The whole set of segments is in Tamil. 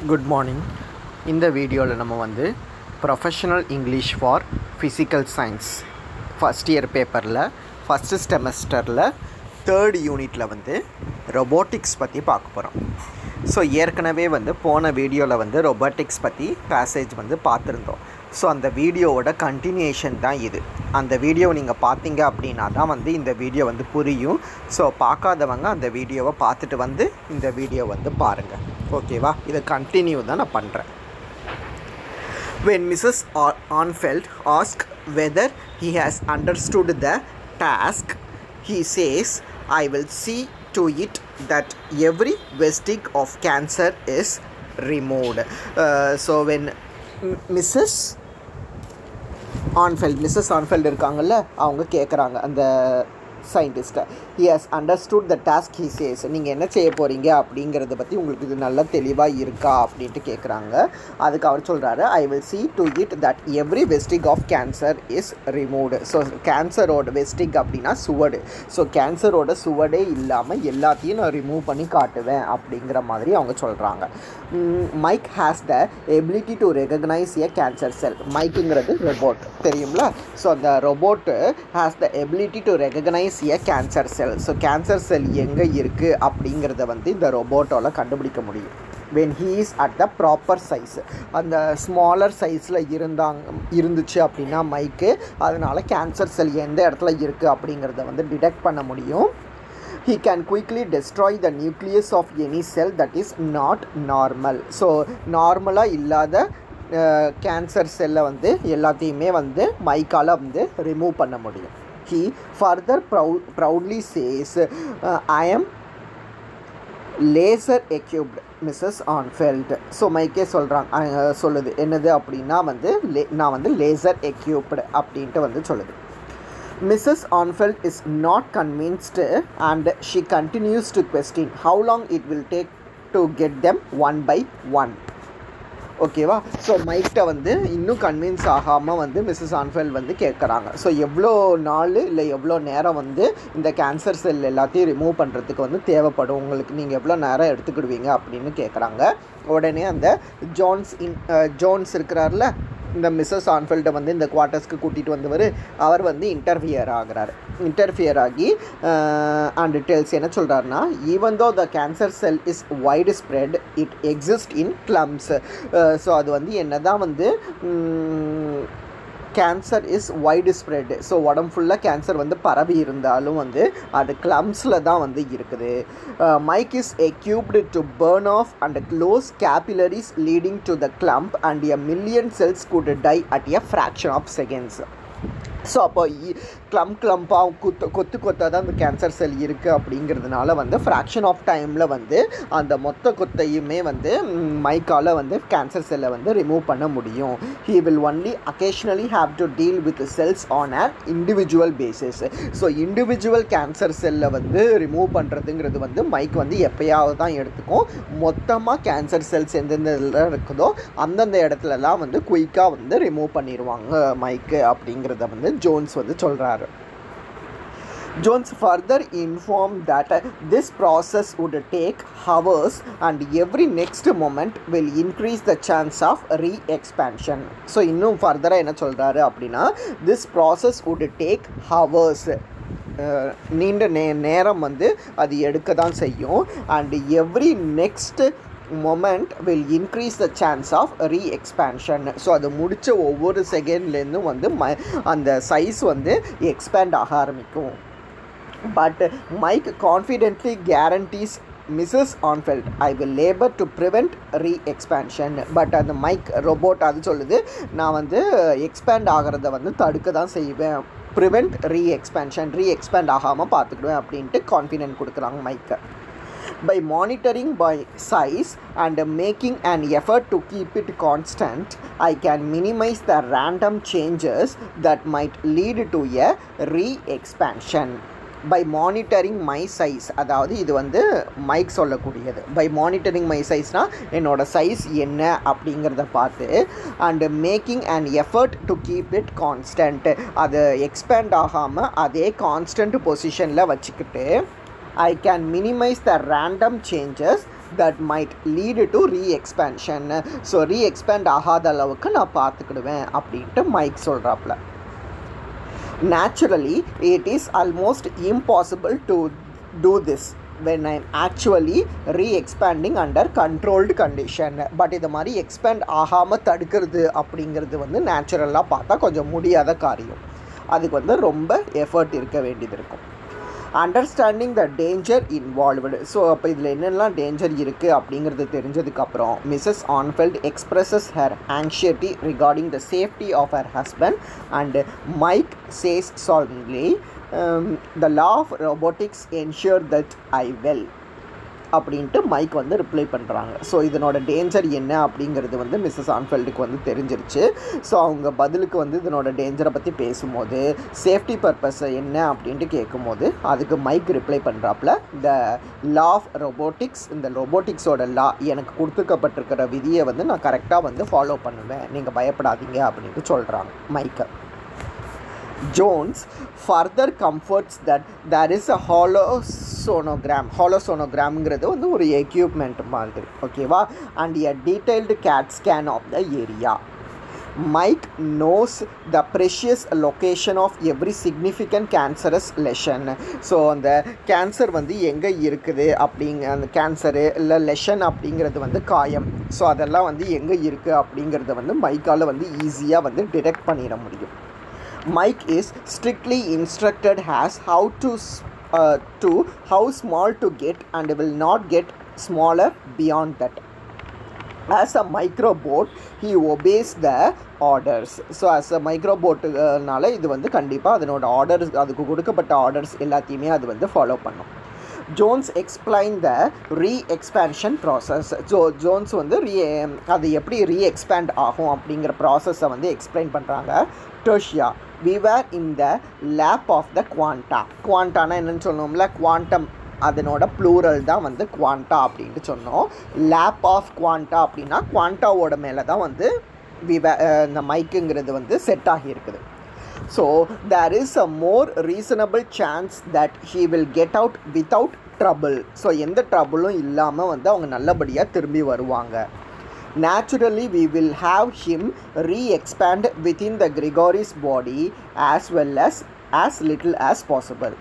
குட் மார்னிங் இந்த வீடியோவில் நம்ம வந்து professional English for physical science first year பேப்பரில் ஃபஸ்ட்டு செமஸ்டரில் தேர்ட் யூனிட்டில் வந்து ரொபோட்டிக்ஸ் பற்றி பார்க்க போகிறோம் ஸோ ஏற்கனவே வந்து போன வீடியோவில் வந்து ரொபோட்டிக்ஸ் பற்றி பேசேஜ் வந்து பார்த்துருந்தோம் ஸோ அந்த வீடியோவோட கண்டினியூஷன் தான் இது அந்த வீடியோ நீங்கள் பார்த்தீங்க அப்படின்னா தான் வந்து இந்த வீடியோ வந்து புரியும் ஸோ பார்க்காதவங்க அந்த வீடியோவை பார்த்துட்டு வந்து இந்த வீடியோ வந்து பாருங்கள் ஓகேவா இதை கண்டினியூ தான் நான் பண்ணுறேன் when Mrs. Ar- Arnfeld asked whether he has understood the task, he says, I will see to it that every vestige of cancer is removed. Uh, so when M- Mrs. Anfeld Mrs Anfeld இருக்காங்கல்ல அவங்க கேட்குறாங்க அந்த சயின்டிஸ்ட்டை he has understood the task he says நீங்கள் என்ன செய்ய போகிறீங்க அப்படிங்கிறத பற்றி உங்களுக்கு இது நல்லா தெளிவாக இருக்கா அப்படின்ட்டு கேட்குறாங்க அதுக்கு அவர் சொல்கிறாரு I will see to it that every vestige of cancer is removed so கேன்சரோட வெஸ்டிக் அப்படின்னா சுவடு ஸோ கேன்சரோட சுவடே இல்லாமல் எல்லாத்தையும் நான் ரிமூவ் பண்ணி காட்டுவேன் அப்படிங்கிற மாதிரி அவங்க சொல்கிறாங்க Mike has the ability to recognise a cancer cell மைக்குங்கிறது ரொபோட் தெரியுங்களா ஸோ அந்த robot has the ability to recognise a cancer cell so cancer cell எங்கே இருக்குது அப்படிங்கிறத வந்து இந்த ரொபோட்டால் கண்டுபிடிக்க முடியும் when he is at the proper size அந்த ஸ்மாலர் சைஸில் இருந்தாங்க இருந்துச்சு அப்படின்னா மைக்கு அதனால் கேன்சர் செல் எந்த இடத்துல இருக்குது அப்படிங்கிறத வந்து டிடெக்ட் பண்ண முடியும் he can quickly destroy the nucleus of any cell that is not normal so நார்மலாக இல்லாத கேன்சர் செல்லை வந்து எல்லாத்தையுமே வந்து மைக்கால் வந்து ரிமூவ் பண்ண முடியும் he further prou proudly says I am laser equipped Mrs Anfeld so மைக்கே சொல்கிறாங்க சொல்லுது என்னது அப்படின்னா வந்து லே நான் வந்து லேசர் எக்யூப்டு அப்படின்ட்டு வந்து சொல்லுது Mrs. Onfeld is not convinced and she continues to question how long it will take to get them one by one. ஓகேவா ஸோ மைக்கிட்ட வந்து இன்னும் கன்வின்ஸ் ஆகாமல் வந்து மிஸ்ஸஸ் ஆன்ஃபெல் வந்து கேட்குறாங்க ஸோ எவ்வளோ நாள் இல்லை எவ்வளோ நேரம் வந்து இந்த கேன்சர் செல் எல்லாத்தையும் ரிமூவ் பண்ணுறதுக்கு வந்து தேவைப்படும் உங்களுக்கு நீங்கள் எவ்வளோ நேரம் எடுத்துக்கிடுவீங்க அப்படின்னு கேட்குறாங்க உடனே அந்த ஜோன்ஸ் இன் ஜோன்ஸ் இருக்கிறார்ல இந்த மிஸ்ஸஸ் ஆன்ஃபெல்ட்டை வந்து இந்த குவார்ட்டர்ஸ்க்கு கூட்டிகிட்டு வந்தவர் அவர் வந்து இன்டர்ஃபியர் ஆகிறார் இன்டர்ஃபியர் ஆகி அண்ட் டெல்ஸ் என்ன சொல்கிறாருன்னா even though the cancer cell is widespread it exist in clumps so அது வந்து என்ன தான் வந்து cancer is widespread so உடம்பு ஃபுல்லாக கேன்சர் வந்து பரவி இருந்தாலும் வந்து அது கிளம்ஸில் தான் வந்து இருக்குது Mike is equipped to burn off and close capillaries leading to the clump and a million cells could die at a fraction of seconds so அப்போ க்ளம் க்ளம்பாக கொத்து கொத்து கொத்தாக தான் அந்த கேன்சர் செல் இருக்குது அப்படிங்கிறதுனால வந்து ஃப்ராக்ஷன் ஆஃப் டைமில் வந்து அந்த மொத்த கொத்தையுமே வந்து மைக்கால் வந்து கேன்சர் செல்லை வந்து ரிமூவ் பண்ண முடியும் he will only occasionally have to deal with cells on an individual basis so individual cancer செல்லை வந்து ரிமூவ் பண்ணுறதுங்கிறது வந்து மைக் வந்து எப்பயாவது தான் எடுத்துக்கும் மொத்தமாக கேன்சர் செல்ஸ் எந்தெந்த இதில் இருக்குதோ அந்தந்த இடத்துலலாம் வந்து குயிக்காக வந்து ரிமூவ் பண்ணிடுவாங்க மைக்கு அப்படிங்கிறத வந்து ஜோன்ஸ் வந்து சொல்கிறாரு Jones further informed that uh, this process would take hours and every next moment will increase the chance of re-expansion. So இன்னும் ஃபர்தராக என்ன சொல்கிறாரு அப்படின்னா this process would take hours நீண்ட நே நேரம் வந்து அது எடுக்க தான் செய்யும் and every next moment will increase the chance of re-expansion so அது முடித்த ஒவ்வொரு செகண்ட்லேருந்தும் வந்து ம அந்த சைஸ் வந்து எக்ஸ்பேண்ட் ஆக ஆரம்பிக்கும் but Mike confidently guarantees Mrs Anfeld I will labour to prevent re-expansion but அந்த மைக் ரோபோட் அது சொல்லுது நான் வந்து எக்ஸ்பேண்ட் ஆகிறத வந்து தடுக்க தான் செய்வேன் prevent re-expansion re-expand ஆகாமல் பார்த்துக்கிடுவேன் அப்படின்ட்டு கான்ஃபிடென்ட் கொடுக்குறாங்க மைக்கை by monitoring by size and making an effort to keep it constant i can minimize the random changes that might lead to a re-expansion by monitoring my size அதாவது இது வந்து மைக் சொல்லக்கூடியது பை மானிட்டரிங் மை சைஸ்னால் என்னோடய சைஸ் என்ன அப்படிங்கிறத பார்த்து and making an effort to keep it constant அது எக்ஸ்பேண்ட் ஆகாமல் அதே கான்ஸ்டன்ட் பொசிஷனில் வச்சுக்கிட்டு I can minimize the random changes that might lead to re-expansion so re-expand ஆகாத அளவுக்கு நான் பார்த்துக்கிடுவேன் அப்படின்ட்டு மைக் சொல்கிறாப்புல naturally it is almost impossible to do this when I'm actually re-expanding under controlled condition but இது மாதிரி எக்ஸ்பேண்ட் ஆகாமல் தடுக்கிறது அப்படிங்கிறது வந்து நேச்சுரலாக பார்த்தா கொஞ்சம் முடியாத காரியம் அதுக்கு வந்து ரொம்ப எஃபர்ட் இருக்க வேண்டியது இருக்கும் understanding the danger involved so அப்போ இதில் என்னெல்லாம் டேஞ்சர் இருக்குது அப்படிங்கிறது தெரிஞ்சதுக்கப்புறம் Mrs Arnfeld expresses her anxiety regarding the safety of her husband and Mike says soothingly the law of robotics ensure that I will அப்படின்ட்டு மைக் வந்து ரிப்ளை பண்ணுறாங்க ஸோ இதனோட டேஞ்சர் என்ன அப்படிங்கிறது வந்து மிஸ்ஸஸ் ஆன்ஃபெல்டுக்கு வந்து தெரிஞ்சிருச்சு ஸோ அவங்க பதிலுக்கு வந்து இதனோட டேஞ்சரை பற்றி பேசும்போது சேஃப்டி பர்பஸ் என்ன அப்படின்ட்டு கேட்கும்போது அதுக்கு மைக் ரிப்ளை பண்ணுறாப்புல த லா ஆஃப் ரொபோட்டிக்ஸ் இந்த ரொபோட்டிக்ஸோட லா எனக்கு கொடுத்துக்கப்பட்டிருக்கிற விதியை வந்து நான் கரெக்டாக வந்து ஃபாலோ பண்ணுவேன் நீங்கள் பயப்படாதீங்க அப்படின்ட்டு சொல்கிறாங்க மைக்கை Jones further comforts that there is a hollow sonogram hollow sonogramங்கிறது வந்து ஒரு எக்யூப்மெண்ட் மாதிரி ஓகேவா and a detailed CAT scan of the area Mike knows the precious location of every significant cancerous lesion so அந்த கேன்சர் வந்து எங்கே இருக்குது அப்படிங்க அந்த கேன்சரு இல்லை லெஷன் அப்படிங்கிறது வந்து காயம் ஸோ அதெல்லாம் வந்து எங்கே இருக்குது அப்படிங்கிறத வந்து மைக்கால் வந்து ஈஸியாக வந்து டிடெக்ட் பண்ணிட முடியும் Mike is strictly instructed as how to uh, to how small to get and will not get smaller beyond that. As a microbot, he obeys the orders. So as a microbotனால இது வந்து கண்டிப்பாக அதனோட ஆர்டர்ஸ் அதுக்கு கொடுக்கப்பட்ட ஆர்டர்ஸ் எல்லாத்தையுமே அது வந்து ஃபாலோ பண்ணும் Jones explain the re-expansion process Jo Jones வந்து ரீ அது எப்படி ரீ எக்ஸ்பேண்ட் ஆகும் அப்படிங்கிற ப்ராசஸை வந்து எக்ஸ்பிளைன் பண்ணுறாங்க டோஷியா we were in the lab of the quanta குவாண்டானா என்னென்னு சொன்னோம்ல குவாண்டம் அதனோட ப்ளூரல் தான் வந்து குவாண்டா அப்படின்ட்டு சொன்னோம் லேப் ஆஃப் குவாண்டா அப்படின்னா குவாண்டாவோட மேலே தான் வந்து விவ இந்த மைக்குங்கிறது வந்து செட் ஆகியிருக்குது so there is a more reasonable chance that he will get out without trouble so எந்த ட்ரபுளும் இல்லாமல் வந்து அவங்க நல்லபடியாக திரும்பி வருவாங்க naturally we will have him re-expand within the Grigory's body as well as as little as possible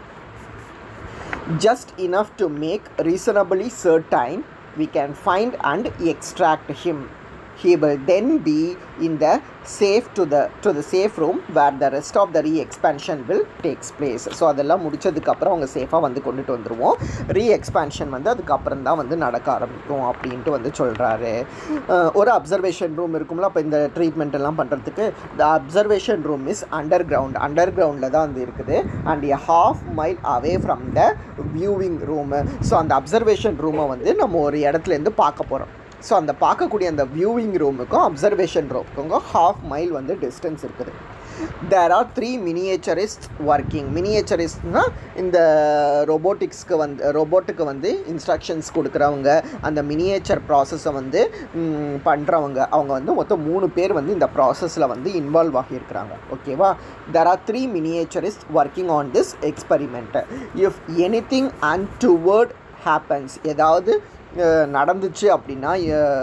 just enough to make reasonably certain we can find and extract him he will then be in the safe to the to the safe room where the rest of the re-expansion will takes place so அதெல்லாம் முடிச்சதுக்கப்புறம் அவங்க சேஃபாக வந்து கொண்டுட்டு வந்துடுவோம் ரீஎக்ஸ்பேன்ஷன் வந்து அதுக்கப்புறம் தான் வந்து நடக்க ஆரம்பிக்கும் அப்படின்ட்டு வந்து சொல்கிறாரு ஒரு அப்சர்வேஷன் ரூம் இருக்கும்ல அப்போ இந்த ட்ரீட்மெண்ட் எல்லாம் பண்ணுறதுக்கு the observation room is underground அண்டர் கிரவுண்டில் தான் வந்து இருக்குது and a half mile away from the viewing room so அந்த அப்சர்வேஷன் ரூமை வந்து நம்ம ஒரு இடத்துலேருந்து பார்க்க போகிறோம் ஸோ அந்த பார்க்கக்கூடிய அந்த வியூவிங் ரூமுக்கும் அப்சர்வேஷன் ரூமுக்கும் ஹாஃப் மைல் வந்து டிஸ்டன்ஸ் இருக்குது there are three miniaturist working மினியேச்சரிஸ்ட்னா இந்த ரொபோட்டிக்ஸ்க்கு வந்து ரொபோட்டுக்கு வந்து இன்ஸ்ட்ரக்ஷன்ஸ் கொடுக்குறவங்க அந்த மினியேச்சர் ப்ராசஸை வந்து பண்ணுறவங்க அவங்க வந்து மொத்தம் மூணு பேர் வந்து இந்த ப்ராசஸில் வந்து இன்வால்வ் ஆகியிருக்கிறாங்க ஓகேவா there are three miniaturist working on this experiment if anything untoward happens ஏதாவது நடந்துச்சு அப்படின்னா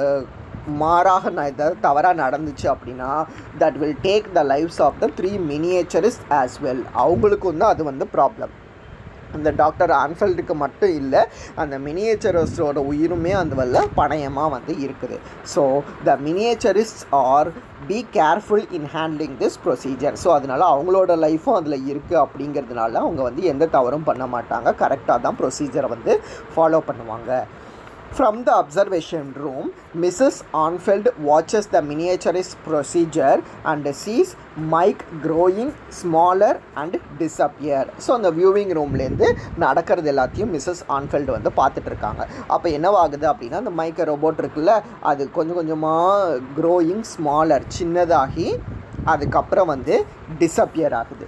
மாறாக நான் ஏதாவது தவறாக நடந்துச்சு அப்படின்னா that will take the lifes of the three miniaturist as well அவங்களுக்கு வந்து அது வந்து ப்ராப்ளம் அந்த டாக்டர் ஆன்ஃபெல்டுக்கு மட்டும் இல்லை அந்த மினியேச்சரிஸ்டோட உயிருமே அந்த வல்ல பணயமாக வந்து இருக்குது so the miniaturist are be careful in handling this procedure so அதனால் அவங்களோட லைஃப்பும் அதில் இருக்குது அப்படிங்கிறதுனால அவங்க வந்து எந்த தவறும் பண்ண மாட்டாங்க கரெக்டாக தான் ப்ரொசீஜரை வந்து ஃபாலோ பண்ணுவாங்க From the observation room, Mrs. Arnfeld watches the miniaturist procedure and sees Mike growing smaller and disappear. So அந்த வியூவிங் ரூம்லேருந்து நடக்கிறது எல்லாத்தையும் மிஸ்ஸஸ் ஆன்ஃபெல்டு வந்து பார்த்துட்டு இருக்காங்க அப்போ என்னவாகுது அப்படின்னா அந்த மைக்க ரோபோட் இருக்குல்ல அது கொஞ்சம் கொஞ்சமாக க்ரோயிங் ஸ்மாலர் சின்னதாகி அதுக்கப்புறம் வந்து டிஸப்பியர் ஆகுது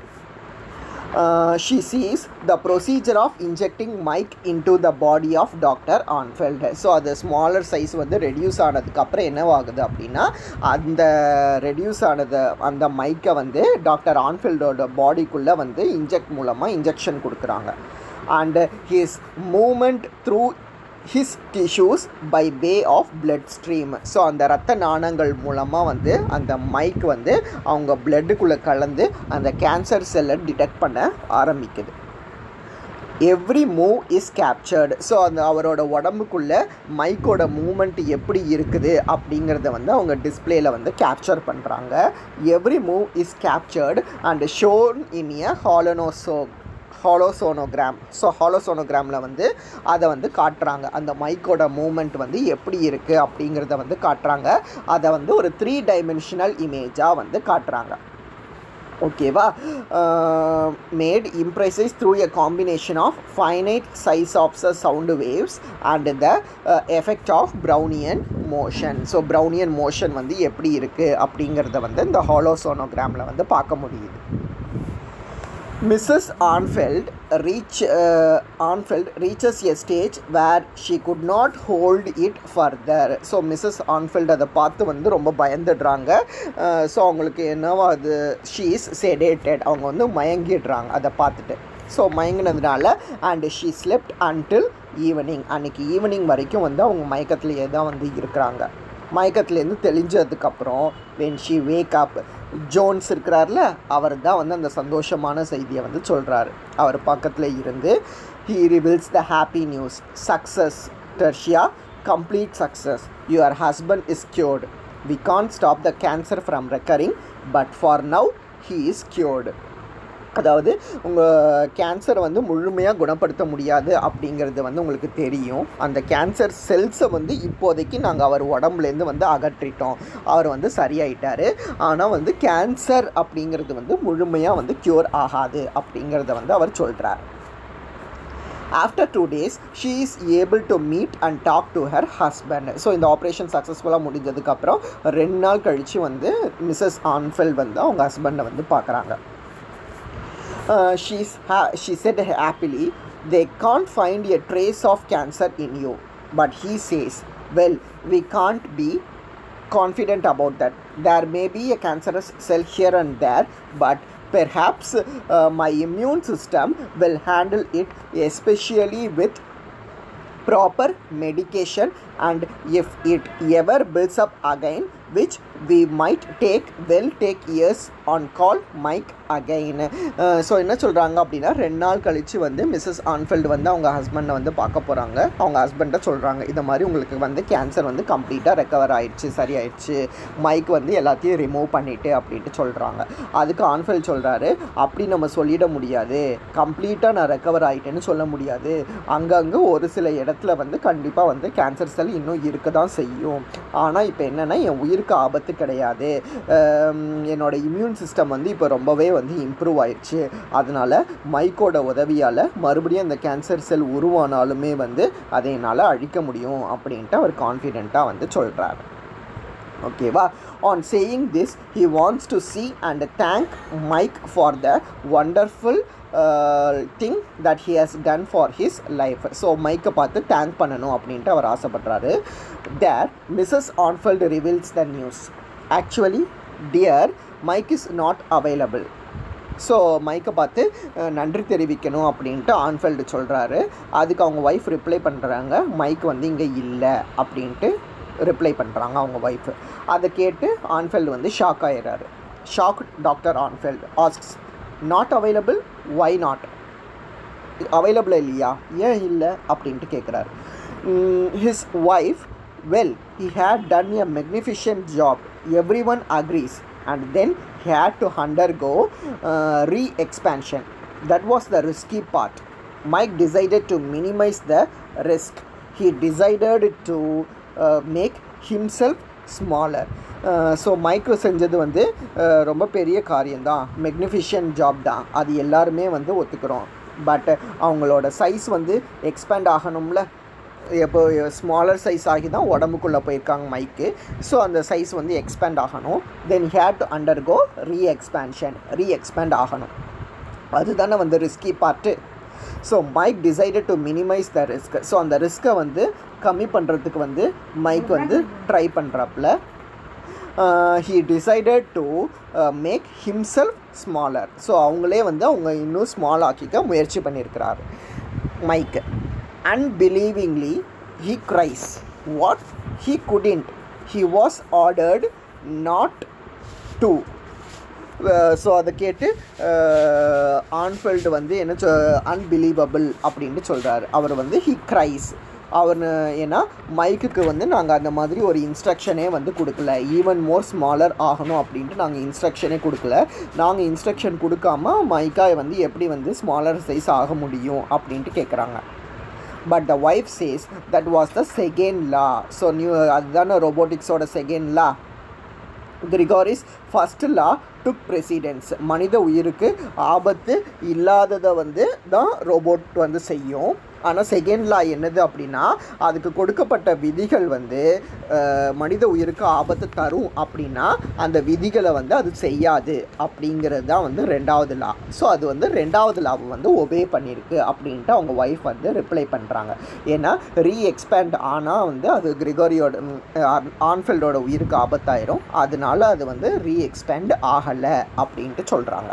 uh, she sees the procedure of injecting mic into the body of doctor Arnfeld so அது ஸ்மாலர் சைஸ் வந்து ரெடியூஸ் ஆனதுக்கப்புறம் என்னவாகுது அப்படின்னா அந்த ரெடியூஸ் ஆனது அந்த மைக்கை வந்து டாக்டர் ஆன்ஃபெல்டோட பாடிக்குள்ளே வந்து இன்ஜெக்ட் மூலமாக இன்ஜெக்ஷன் கொடுக்குறாங்க and his movement through his tissues by way of blood stream so அந்த ரத்த நாணங்கள் மூலமாக வந்து அந்த மைக் வந்து அவங்க பிளட்டுக்குள்ளே கலந்து அந்த கேன்சர் செல்லை டிடெக்ட் பண்ண ஆரம்பிக்குது every move is captured so அந்த அவரோட உடம்புக்குள்ளே மைக்கோட மூமெண்ட் எப்படி இருக்குது அப்படிங்கிறத வந்து அவங்க டிஸ்பிளேயில் வந்து கேப்சர் பண்ணுறாங்க every move is captured and shown in a ஹாலனோசோ ஹாலோசோனோகிராம் ஸோ ஹாலோசோனோகிராமில் வந்து அதை வந்து காட்டுறாங்க அந்த மைக்கோட மூமெண்ட் வந்து எப்படி இருக்குது அப்படிங்கிறத வந்து காட்டுறாங்க அதை வந்து ஒரு த்ரீ டைமென்ஷனல் இமேஜாக வந்து காட்டுறாங்க ஓகேவா made imprecise through a combination of finite size of the sound waves and the effect of Brownian motion so Brownian motion வந்து எப்படி இருக்குது அப்படிங்கிறத வந்து இந்த ஹாலோசோனோகிராமில் வந்து பார்க்க முடியுது Mrs. Arnfeld reach uh, Arnfeld reaches a stage where she could not hold it further. So Mrs Arnfeld அதை பார்த்து வந்து ரொம்ப பயந்துடுறாங்க ஸோ அவங்களுக்கு என்னவோ அது ஷீ இஸ் செடேட்டட் அவங்க வந்து மயங்கிடுறாங்க அதை பார்த்துட்டு ஸோ மயங்கினதுனால and she slept until evening அன்றைக்கி ஈவினிங் வரைக்கும் வந்து அவங்க மயக்கத்துலேயே தான் வந்து இருக்கிறாங்க மயக்கத்துலேருந்து தெளிஞ்சதுக்கப்புறம் when she wake up Jones இருக்கிறார்ல அவர் தான் வந்து அந்த சந்தோஷமான செய்தியை வந்து சொல்கிறாரு அவர் பக்கத்தில் இருந்து he reveals the happy news success Tertia complete success your husband is cured we can stop the cancer from recurring but for now he is cured அதாவது உங்கள் கேன்சரை வந்து முழுமையாக குணப்படுத்த முடியாது அப்படிங்கிறது வந்து உங்களுக்கு தெரியும் அந்த கேன்சர் செல்ஸை வந்து இப்போதைக்கு நாங்கள் அவர் உடம்புலேருந்து வந்து அகற்றிட்டோம் அவர் வந்து சரியாயிட்டார் ஆனால் வந்து கேன்சர் அப்படிங்கிறது வந்து முழுமையாக வந்து க்யூர் ஆகாது அப்படிங்கிறத வந்து அவர் சொல்கிறார் after two days she is able to meet and talk to her husband so இந்த ஆப்ரேஷன் சக்ஸஸ்ஃபுல்லாக முடிஞ்சதுக்கப்புறம் ரெண்டு நாள் கழித்து வந்து மிஸ்ஸஸ் ஆன்ஃபெல் வந்து அவங்க ஹஸ்பண்டை வந்து பார்க்குறாங்க uh, she's ha- she said happily they can't find a trace of cancer in you but he says well we can't be confident about that there may be a cancerous cell here and there but perhaps uh, my immune system will handle it especially with proper medication and if it ever builds up again which we might take will take years on call mike again so என்ன சொல்கிறாங்க அப்படின்னா ரெண்டு நாள் கழித்து வந்து மிஸ்ஸஸ் ஆன்ஃபீல்டு வந்து அவங்க ஹஸ்பண்டை வந்து பார்க்க போகிறாங்க அவங்க ஹஸ்பண்டை சொல்கிறாங்க இந்த மாதிரி உங்களுக்கு வந்து கேன்சர் வந்து கம்ப்ளீட்டாக ரெக்கவர் ஆயிடுச்சு சரியாயிடுச்சு மைக் வந்து எல்லாத்தையும் ரிமூவ் பண்ணிட்டு அப்படின்ட்டு சொல்கிறாங்க அதுக்கு ஆன்ஃபீல்ட் சொல்கிறாரு அப்படி நம்ம சொல்லிட முடியாது கம்ப்ளீட்டாக நான் ரெக்கவர் ஆகிட்டேன்னு சொல்ல முடியாது அங்கங்கே ஒரு சில இடத்துல வந்து கண்டிப்பாக வந்து கேன்சர் செல் இன்னும் இருக்க தான் செய்யும் ஆனால் இப்போ என்னென்னா என் உயிருக்கு ஆபத்து கிடையாது அம், என்னோட இம்யூன் சிஸ்டம் வந்து இப்போ ரொம்பவே வந்து இம்ப்ரூவ் ஆயிடுச்சு அதனால் மைக்கோட உதவியால் மறுபடியும் அந்த கேன்சர் செல் உருவானாலுமே வந்து அதை என்னால் அழிக்க முடியும் அப்படின்ட்டு அவர் கான்ஃபிடெண்ட்டாக வந்து சொல்கிறாரு ஓகேவா on saying this he wants to see and thank Mike for the wonderful thing that he has done for his life so மைக்கை பார்த்து தேங்க் பண்ணணும் அப்படின்ட்டு அவர் ஆசைப்படுறாரு there Mrs Arnfeld reveals the news actually dear Mike is not available so மைக்கை பார்த்து அஹ், நன்றி தெரிவிக்கணும் அப்படின்ட்டு ஆன்ஃபெல்டு சொல்கிறாரு அதுக்கு அவங்க ஒய்ஃப் ரிப்ளை பண்ணுறாங்க மைக் வந்து இங்கே இல்லை அப்படின்ட்டு ரிப்ளை பண்ணுறாங்க அவங்க ஒய்ஃபு அதை கேட்டு ஆன்ஃபெல்டு வந்து ஷாக் ஆயிடுறாரு shock doctor Arnfeld asks not available why not available இல்லையா ஏன் இல்லை அப்படின்ட்டு கேட்குறாரு his wife well he had done a magnificent job everyone agrees and then he had to undergo uh, re-expansion that was the risky part mike decided to minimize the risk he decided to uh, make himself smaller so Mike செஞ்சது வந்து uh, ரொம்ப பெரிய காரியம்தான் மெக்னிஃபிஷியன் ஜாப் தான் அது எல்லாருமே வந்து ஒத்துக்கிறோம் பட் அவங்களோட சைஸ் வந்து எக்ஸ்பேண்ட் ஆகணும்ல இப்போ ஸ்மாலர் சைஸ் ஆகி தான் உடம்புக்குள்ளே போயிருக்காங்க மைக்கு ஸோ அந்த சைஸ் வந்து எக்ஸ்பேண்ட் ஆகணும் then had to undergo re-expansion re-expand ஆகணும் அதுதானே வந்து risky part so Mike decided to minimise the risk so அந்த ரிஸ்க்கை வந்து கம்மி பண்ணுறதுக்கு வந்து மைக் வந்து ட்ரை பண்ணுறாப்புல he decided to make himself smaller so அவங்களே வந்து அவங்க இன்னும் ஸ்மால் ஆக்கிக்க முயற்சி பண்ணியிருக்கிறாரு Mike unbelievingly he cries what he couldn't he was ordered not to so அதை கேட்டு ஆன்ஃபீல்டு வந்து என்ன சொ அன்பிலீவபிள் அப்படின்ட்டு சொல்கிறாரு அவர் வந்து ஹி க்ரைஸ் அவர் ஏன்னா மைக்குக்கு வந்து நாங்கள் அந்த மாதிரி ஒரு இன்ஸ்ட்ரக்ஷனே வந்து கொடுக்கல ஈவன் மோர் ஸ்மாலர் ஆகணும் அப்படின்ட்டு நாங்கள் இன்ஸ்ட்ரக்ஷனே கொடுக்கல நாங்கள் இன்ஸ்ட்ரக்ஷன் கொடுக்காம மைக்காய் வந்து எப்படி வந்து ஸ்மாலர் சைஸ் ஆக முடியும் அப்படின்ட்டு கேட்குறாங்க but the wife says that was the second law so new அதுதானே ரோபோட்டிக்ஸோட second law Gregory's first law took precedence மனித உயிருக்கு ஆபத்து இல்லாததை வந்து தான் ரோபோட் வந்து செய்யும் ஆனால் செகண்ட் லா என்னது அப்படின்னா அதுக்கு கொடுக்கப்பட்ட விதிகள் வந்து அஹ், மனித உயிருக்கு ஆபத்து தரும் அப்படின்னா அந்த விதிகளை வந்து அது செய்யாது அப்படிங்கிறது தான் வந்து ரெண்டாவது லா ஸோ அது வந்து ரெண்டாவது லாவை வந்து ஒபே பண்ணியிருக்கு அப்படின்ட்டு அவங்க ஒய்ஃப் வந்து ரிப்ளை பண்ணுறாங்க ஏன்னா ரீ எக்ஸ்பேண்ட் ஆனால் வந்து அது கிரிகோரியோட ஆன்ஃபீல்டோட உயிருக்கு ஆபத்தாயிரும் அதனால அது வந்து ரீ எக்ஸ்பேண்ட் ஆகலை அப்படின்ட்டு சொல்கிறாங்க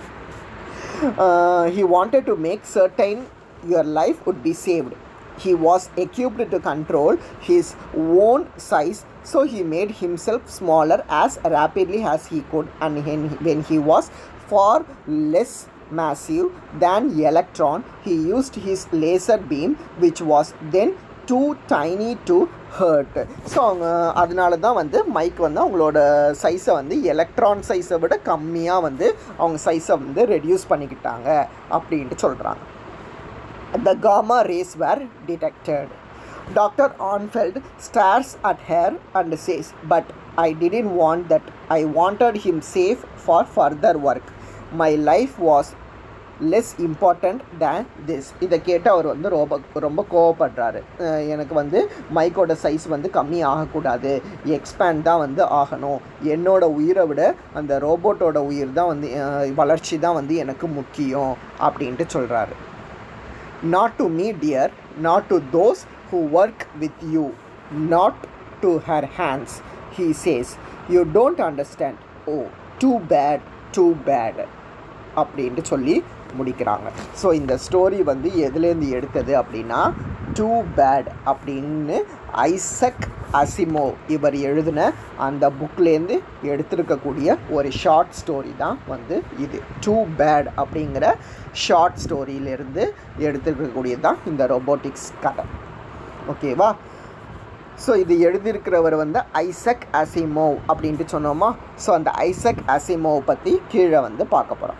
uh, he wanted to make certain your life would be saved. He was equipped to control his own size, so he made himself smaller as rapidly as he could. And when he, when he was far less massive than electron, he used his laser beam, which was then too tiny to hurt. So அவங்க அதனால தான் வந்து மைக் வந்து அவங்களோட சைஸை வந்து எலக்ட்ரான் சைஸை விட கம்மியாக வந்து அவங்க சைஸை வந்து ரெடியூஸ் பண்ணிக்கிட்டாங்க அப்படின்ட்டு சொல்கிறாங்க the gamma rays were detected. Dr. Arnfeld stares at her and says, But I didn't want that. I wanted him safe for further work. My life was less important than this இதை கேட்டு அவர் வந்து ரொம்ப ரொம்ப கோவப்படுறாரு அஹ் எனக்கு வந்து மைக்கோட சைஸ் வந்து கம்மி ஆகக்கூடாது எக்ஸ்பேண்ட் தான் வந்து ஆகணும் என்னோட உயிரை விட அந்த ரோபோட்டோட உயிர் தான் வந்து அஹ் வளர்ச்சி தான் வந்து எனக்கு முக்கியம் அப்படின்ட்டு சொல்கிறாரு not to me, dear, not to those who work with you, not to her hands. He says, You don't understand. Oh, too bad, too bad. அப்படின்ட்டு சொல்லி முடிக்கிறாங்க ஸோ இந்த ஸ்டோரி வந்து எதுலேருந்து எடுத்தது அப்படின்னா டூ பேட் அப்படின்னு ஐசக் அசிமோ இவர் எழுதின அந்த புக்லேருந்து எடுத்திருக்கக்கூடிய ஒரு ஷார்ட் ஸ்டோரி தான் வந்து இது டூ பேட் அப்படிங்கிற ஷார்ட் ஸ்டோரியிலேருந்து எடுத்துருக்கக்கூடியது தான் இந்த ரோபோட்டிக்ஸ் கதை ஓகேவா ஸோ இது எழுதியிருக்கிறவர் வந்து ஐசக் அசிமோவ் அப்படின்ட்டு சொன்னோமா ஸோ அந்த ஐசக் அசிமோவ் பற்றி கீழே வந்து பார்க்க போகிறோம்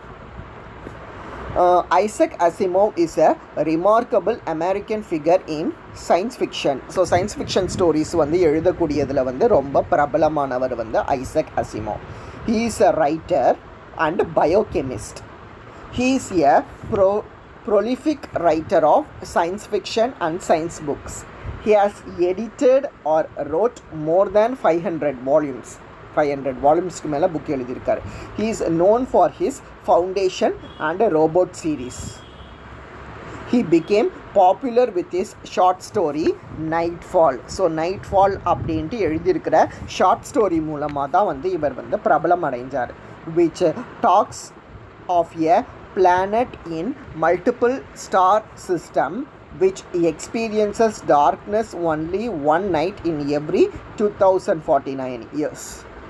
Isaac Asimov is a remarkable American figure in science fiction so science fiction stories வந்து எழுதக்கூடியதில் வந்து ரொம்ப பிரபலமானவர் வந்து Isaac Asimov he is a writer and biochemist he is a pro prolific writer of science fiction and science books. He has edited or wrote more than 500 volumes. 500 வால்யூம்ஸ்க்கு மேலே புக் எழுதியிருக்காரு he is known for his Foundation and Robot series he became popular with is short story Nightfall so Nightfall அப்படின்ட்டு எழுதியிருக்கிற ஷார்ட் ஸ்டோரி மூலமாக தான் வந்து இவர் வந்து பிரபலம் அடைஞ்சார் which talks of a planet in multiple star system which experiences darkness only one night in every 2049 years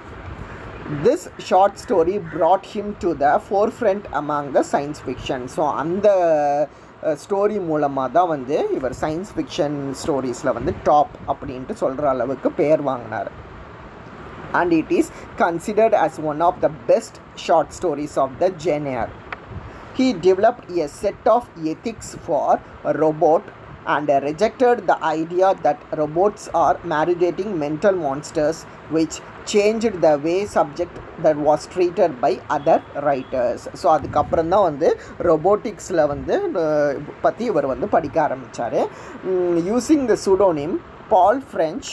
this short story brought him to the forefront among the science fiction so அந்த ஸ்டோரி மூலமாக தான் வந்து இவர் சயின்ஸ் ஃபிக்ஷன் ஸ்டோரிஸில் வந்து டாப் அப்படின்ட்டு சொல்கிற அளவுக்கு பேர் வாங்கினார் and it is considered as one of the best short stories of the genre he developed a set of ethics for a robot and rejected the idea that robots are marinating mental monsters which changed the way subject that was treated by other writers so அதுக்கப்புறம் தான் வந்து ரொபோட்டிக்ஸில் வந்து அஹ், பற்றி இவர் வந்து படிக்க ஆரம்பித்தார் using the pseudonym Paul French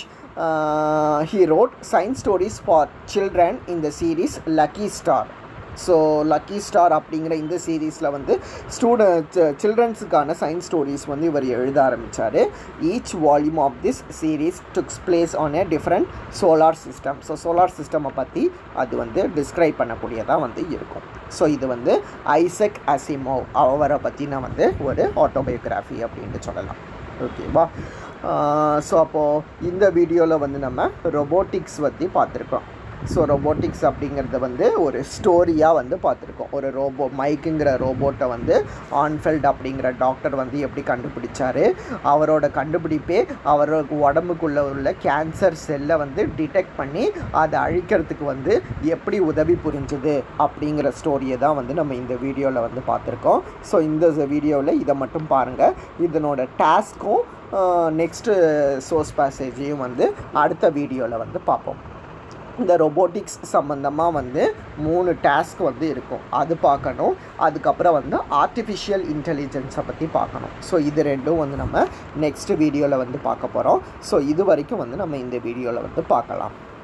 he wrote science stories for children in the series lucky star so lucky star அப்படிங்கிற இந்த சீரீஸில் வந்து ஸ்டூடெண்ட் சில்ட்ரன்ஸுக்கான சயின்ஸ் ஸ்டோரிஸ் வந்து இவர் எழுத ஆரம்பித்தார் each volume of this series takes place on a different solar system so solar சிஸ்டமை பற்றி அது வந்து டிஸ்கிரைப் பண்ணக்கூடியதாக வந்து இருக்கும் ஸோ இது வந்து ஐசக் அசிமோ அவரை பற்றின வந்து ஒரு ஆட்டோபயோகிராஃபி அப்படின்ட்டு சொல்லலாம் ஓகேவா ஸோ அப்போது இந்த வீடியோவில் வந்து நம்ம ரொபோட்டிக்ஸ் பற்றி பார்த்துருக்கோம் ஸோ ரொபோட்டிக்ஸ் அப்படிங்கிறத வந்து ஒரு ஸ்டோரியாக வந்து பார்த்துருக்கோம் ஒரு ரோபோ மைக்குங்கிற ரோபோட்டை வந்து ஆன்ஃபெல்ட் அப்படிங்கிற டாக்டர் வந்து எப்படி கண்டுபிடிச்சாரு அவரோட கண்டுபிடிப்பே அவரோட உடம்புக்குள்ளே உள்ள கேன்சர் செல்லை வந்து டிடெக்ட் பண்ணி அதை அழிக்கிறதுக்கு வந்து எப்படி உதவி புரிஞ்சுது அப்படிங்கிற ஸ்டோரியை தான் வந்து நம்ம இந்த வீடியோவில் வந்து பார்த்துருக்கோம் ஸோ இந்த வீடியோவில் இதை மட்டும் பாருங்கள் இதனோட டாஸ்க்கும் நெக்ஸ்ட்டு சோர்ஸ் பேசேஜையும் வந்து அடுத்த வீடியோவில் வந்து பார்ப்போம் இந்த ரொபோட்டிக்ஸ் சம்மந்தமாக வந்து மூணு டாஸ்க் வந்து இருக்கும் அது பார்க்கணும் அதுக்கப்புறம் வந்து ஆர்டிஃபிஷியல் இன்டெலிஜென்ஸை பற்றி பார்க்கணும் ஸோ இது ரெண்டும் வந்து நம்ம நெக்ஸ்ட் வீடியோவில் வந்து பார்க்க போகிறோம் ஸோ இது வரைக்கும் வந்து நம்ம இந்த வீடியோவில் வந்து பார்க்கலாம்